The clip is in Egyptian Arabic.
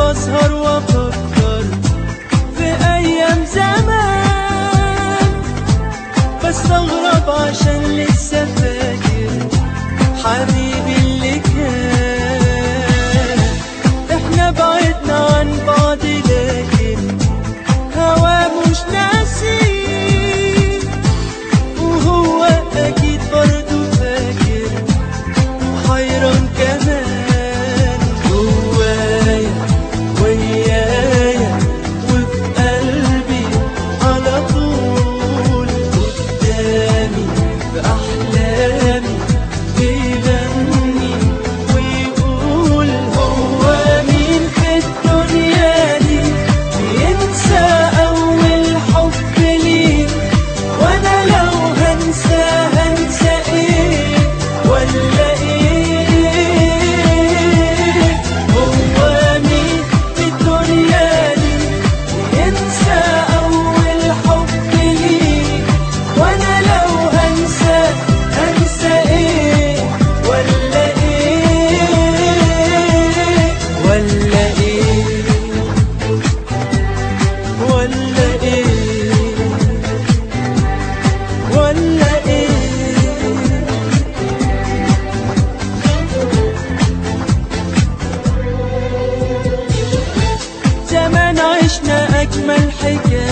بسهر وافكر في ايام زمان بستغرب عشان لسه فاكر حبيبي اللي كان احنا بعدنا عن بعض لكن هوا مش ناسي وهو اكيد برضه فاكر حيران كمان جوايا ويايا وفي قلبي على طول قدامي في احلامي بيغني ويقول هو مين في الدنيا دي بينسى اول حب ليه وانا لو هنسى هنسى ايه ولا ايه هو مين في الدنيا دي ينسى اول حب ليه وانا لو هنسى هنسى ايه ولا ايه ولا ايه ولا ايه ولا ايه زمان عشنا أجمل حكاية